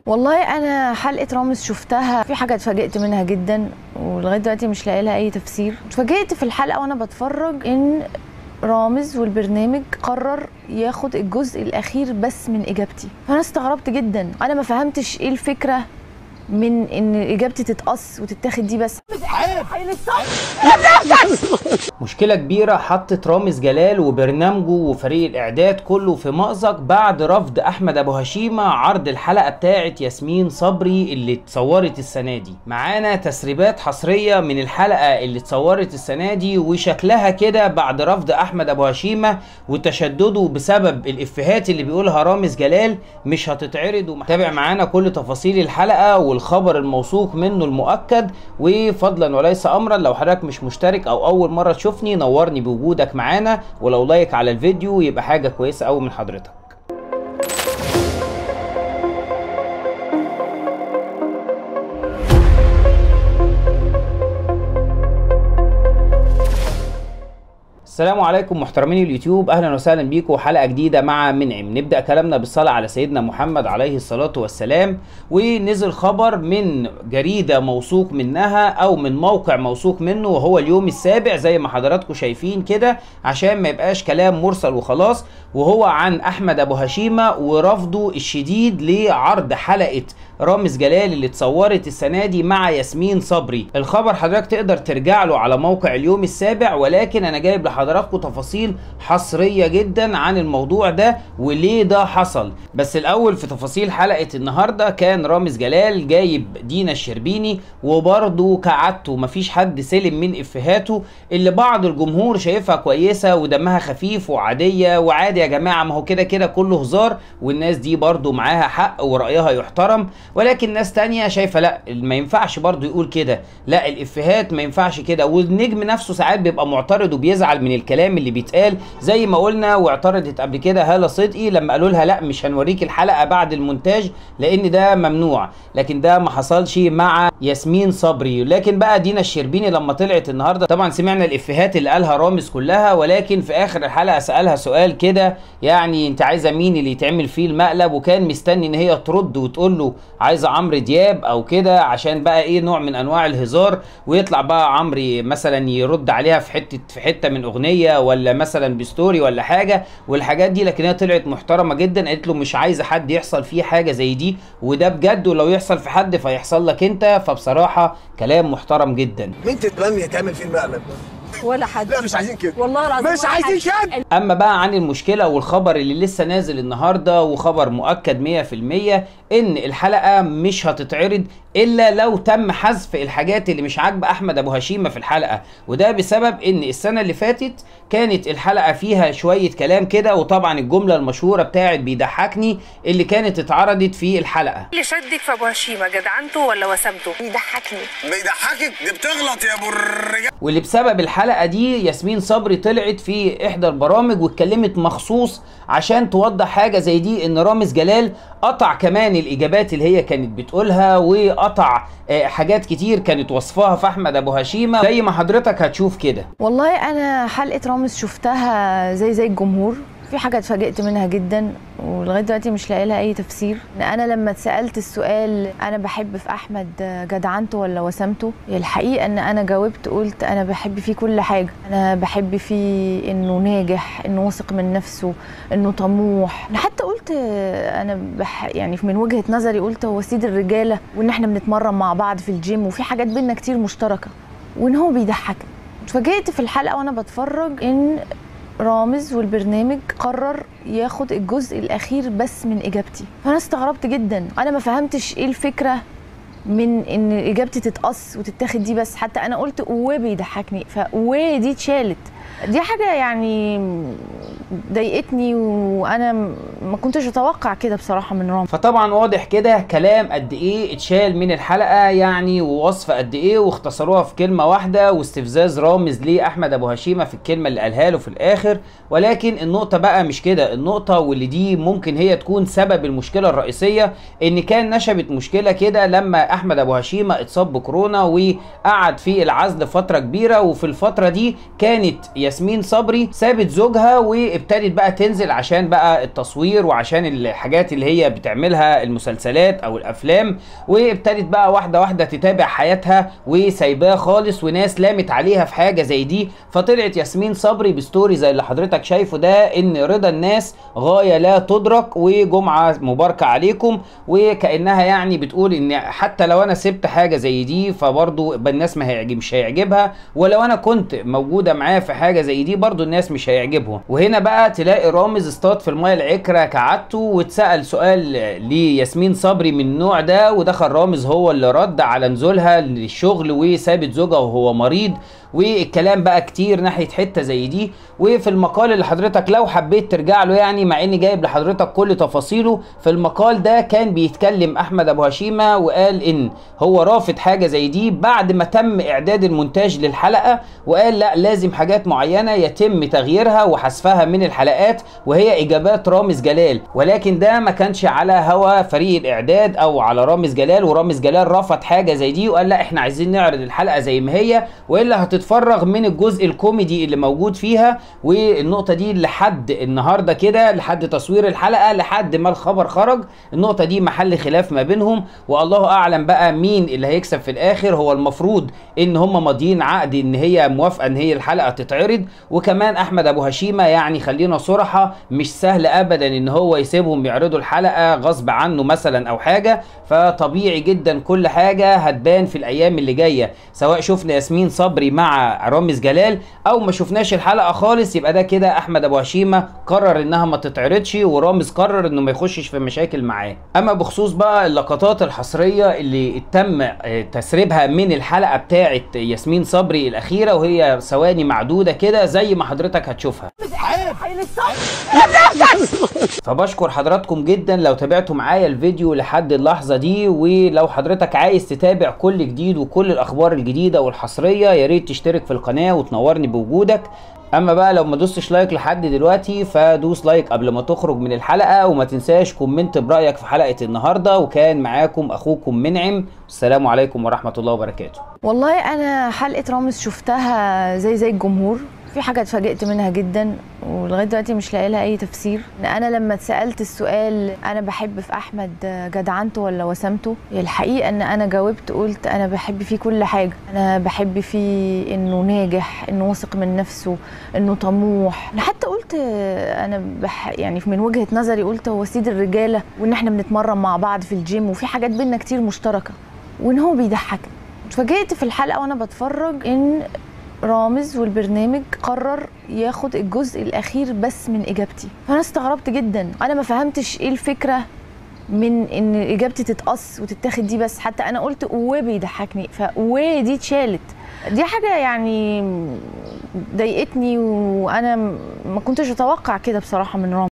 والله انا حلقه رامز شفتها في حاجه اتفاجئت منها جدا ولغايه دلوقتي مش لاقي لها اي تفسير اتفاجئت في الحلقه وانا بتفرج ان رامز والبرنامج قرر ياخد الجزء الاخير بس من اجابتي فانا استغربت جدا انا ما فهمتش ايه الفكره من ان اجابتي تتقص وتتاخد دي بس مشكلة كبيرة حطت رامز جلال وبرنامجه وفريق الإعداد كله في مأزق بعد رفض أحمد أبو هشيمة عرض الحلقة بتاعت ياسمين صبري اللي اتصورت السنة دي معانا تسريبات حصرية من الحلقة اللي اتصورت السنة دي وشكلها كده بعد رفض أحمد أبو هشيمة وتشدده بسبب الإفيهات اللي بيقولها رامز جلال مش هتتعرض وتابع معانا كل تفاصيل الحلقة والخبر الموثوق منه المؤكد وفضلا وليس امرا لو حضرتك مش مشترك او اول مره تشوفني نورني بوجودك معانا ولو لايك على الفيديو يبقى حاجه كويسه قوي من حضرتك السلام عليكم محترمين اليوتيوب اهلا وسهلا بيكم حلقه جديده مع منعم نبدا كلامنا بالصلاه على سيدنا محمد عليه الصلاه والسلام ونزل خبر من جريده موثوق منها او من موقع موثوق منه وهو اليوم السابع زي ما حضراتكم شايفين كده عشان ما يبقاش كلام مرسل وخلاص وهو عن احمد ابو هشيمه ورفضه الشديد لعرض حلقه رامز جلال اللي اتصورت السنه دي مع ياسمين صبري الخبر حضرتك تقدر ترجع له على موقع اليوم السابع ولكن انا جايب لحضراتكم تفاصيل حصريه جدا عن الموضوع ده وليه ده حصل بس الاول في تفاصيل حلقه النهارده كان رامز جلال جايب دينا الشربيني وبرضه كعادته مفيش حد سلم من افهاته اللي بعض الجمهور شايفها كويسه ودمها خفيف وعاديه وعادي يا جماعه ما هو كده كده كله هزار والناس دي برضه معاها حق ورايها يحترم ولكن ناس تانية شايفه لا ما ينفعش برضه يقول كده لا الافيهات ما ينفعش كده والنجم نفسه ساعات بيبقى معترض وبيزعل من الكلام اللي بيتقال زي ما قلنا واعترضت قبل كده هاله صدقي لما قالوا لها لا مش هنوريك الحلقه بعد المونتاج لان ده ممنوع لكن ده ما حصلش مع ياسمين صبري لكن بقى دينا الشربيني لما طلعت النهارده طبعا سمعنا الافيهات اللي قالها رامز كلها ولكن في اخر الحلقه سالها سؤال كده يعني انت عايزه مين اللي يتعمل فيه المقلب وكان مستني ان هي ترد وتقول له عايزه عمرو دياب او كده عشان بقى ايه نوع من انواع الهزار ويطلع بقى عمرو مثلا يرد عليها في حته في حته من اغنيه ولا مثلا بستوري ولا حاجه والحاجات دي لكن هي طلعت محترمه جدا قالت له مش عايزه حد يحصل فيه حاجه زي دي وده بجد ولو يحصل في حد فيحصل لك انت فبصراحه كلام محترم جدا مين تتمنى تعمل فيه المقلب؟ ولا حد لا مش عايزين كده والله العظيم مش ولا عايزين حد. كده اما بقى عن المشكله والخبر اللي لسه نازل النهارده وخبر مؤكد 100% ان الحلقه مش هتتعرض الا لو تم حذف الحاجات اللي مش عاجبه احمد ابو هشيمه في الحلقه وده بسبب ان السنه اللي فاتت كانت الحلقه فيها شويه كلام كده وطبعا الجمله المشهوره بتاعت بيضحكني اللي كانت اتعرضت في الحلقه اللي شدك في ابو هشيمه جدعنته ولا وسامته بيضحكني بيضحكك دي بتغلط يا ابو الرجال واللي بسبب الحلقه دي ياسمين صبري طلعت في احدى البرامج واتكلمت مخصوص عشان توضح حاجه زي دي ان رامز جلال قطع كمان الاجابات اللي هي كانت بتقولها وقطع آه، حاجات كتير كانت وصفاها في احمد ابو هشيمه زي ما حضرتك هتشوف كده والله انا حلقه رامز شفتها زي زي الجمهور في حاجه اتفاجئت منها جدا ولغايه دلوقتي مش لاقي لها اي تفسير انا لما اتسالت السؤال انا بحب في احمد جدعنته ولا وسامته هي الحقيقه ان انا جاوبت قلت انا بحب فيه كل حاجه انا بحب فيه انه ناجح انه واثق من نفسه انه طموح انا حتى قلت انا بح يعني من وجهه نظري قلت هو سيد الرجاله وان احنا بنتمرن مع بعض في الجيم وفي حاجات بينا كتير مشتركه وان هو بيضحكني اتفاجئت في الحلقه وانا بتفرج ان رامز والبرنامج قرر ياخد الجزء الاخير بس من اجابتي فانا استغربت جدا انا ما فهمتش ايه الفكره من ان اجابتي تتقص وتتاخد دي بس حتى انا قلت و بيضحكني فو دي اتشالت دي حاجه يعني ضايقتني وانا ما كنتش اتوقع كده بصراحه من رامز فطبعا واضح كده كلام قد ايه اتشال من الحلقه يعني ووصف قد ايه واختصروها في كلمه واحده واستفزاز رامز لاحمد ابو هشيمه في الكلمه اللي قالها له في الاخر ولكن النقطه بقى مش كده النقطه واللي دي ممكن هي تكون سبب المشكله الرئيسيه ان كان نشبت مشكله كده لما احمد ابو هشيمه اتصاب بكورونا وقعد في العزل فتره كبيره وفي الفتره دي كانت ياسمين صبري سابت زوجها وابتدت بقى تنزل عشان بقى التصوير وعشان الحاجات اللي هي بتعملها المسلسلات او الافلام وابتدت بقى واحده واحده تتابع حياتها وسايباه خالص وناس لامت عليها في حاجه زي دي فطلعت ياسمين صبري بستوري زي اللي حضرتك شايفه ده ان رضا الناس غايه لا تدرك وجمعه مباركه عليكم وكانها يعني بتقول ان حتى لو انا سبت حاجه زي دي فبرضه الناس ما هيعجب مش هيعجبها ولو انا كنت موجوده معاه في حاجه زي دي برضه الناس مش هيعجبهم وهنا بقى تلاقي رامز اصطاد في المايه العكره كعادته واتسال سؤال لياسمين صبري من النوع ده ودخل رامز هو اللي رد على نزولها للشغل وسابت زوجها وهو مريض والكلام بقى كتير ناحيه حته زي دي وفي المقال اللي حضرتك لو حبيت ترجع له يعني مع اني جايب لحضرتك كل تفاصيله في المقال ده كان بيتكلم احمد ابو هشيمه وقال ان هو رافض حاجه زي دي بعد ما تم اعداد المونتاج للحلقه وقال لا لازم حاجات معينه يتم تغييرها وحذفها من الحلقات وهي اجابات رامز جلال ولكن ده ما كانش على هوا فريق الاعداد او على رامز جلال ورامز جلال رفض حاجه زي دي وقال لا احنا عايزين نعرض الحلقه زي ما هي والا هتتفرغ من الجزء الكوميدي اللي موجود فيها والنقطه دي لحد النهارده كده لحد تصوير الحلقه لحد ما الخبر خرج النقطه دي محل خلاف ما بينهم والله اعلم بقى مين اللي هيكسب في الاخر هو المفروض ان هم ماضيين عقد ان هي موافقه ان هي الحلقه تتعرض وكمان احمد ابو هشيمه يعني خلينا صراحه مش سهل ابدا ان هو يسيبهم يعرضوا الحلقه غصب عنه مثلا او حاجه فطبيعي جدا كل حاجه هتبان في الايام اللي جايه سواء شفنا ياسمين صبري مع رامز جلال او ما شفناش الحلقه خالص يبقى ده كده احمد ابو هشيمه قرر انها ما تتعرضش ورامز قرر انه ما يخشش في مشاكل معاه اما بخصوص بقى اللقطات الحصريه اللي تم تسريبها من الحلقه بتاعه ياسمين صبري الاخيره وهي ثواني معدوده كده زي ما حضرتك هتشوفها فبشكر حضراتكم جدا لو تابعتوا معايا الفيديو لحد اللحظه دي ولو حضرتك عايز تتابع كل جديد وكل الاخبار الجديده والحصريه يا ريت تشترك في القناه وتنورني بوجودك اما بقى لو ما دوستش لايك لحد دلوقتي فدوس لايك قبل ما تخرج من الحلقه وما تنساش كومنت برايك في حلقه النهارده وكان معاكم اخوكم منعم السلام عليكم ورحمه الله وبركاته والله انا حلقه رامز شفتها زي زي الجمهور في حاجه اتفاجئت منها جدا ولغايه دلوقتي مش لاقي لها اي تفسير انا لما اتسالت السؤال انا بحب في احمد جدعنته ولا وسامته الحقيقه ان انا جاوبت قلت انا بحب فيه كل حاجه انا بحب فيه انه ناجح انه واثق من نفسه انه طموح انا حتى قلت انا بح يعني من وجهه نظري قلت هو سيد الرجاله وان احنا بنتمرن مع بعض في الجيم وفي حاجات بينا كتير مشتركه وان هو بيضحكني اتفاجئت في الحلقه وانا بتفرج ان رامز والبرنامج قرر ياخد الجزء الاخير بس من اجابتي فانا استغربت جدا انا ما فهمتش ايه الفكره من ان اجابتي تتقص وتتاخد دي بس حتى انا قلت و بيضحكني فو دي اتشالت دي حاجه يعني ضايقتني وانا ما كنتش اتوقع كده بصراحه من رامز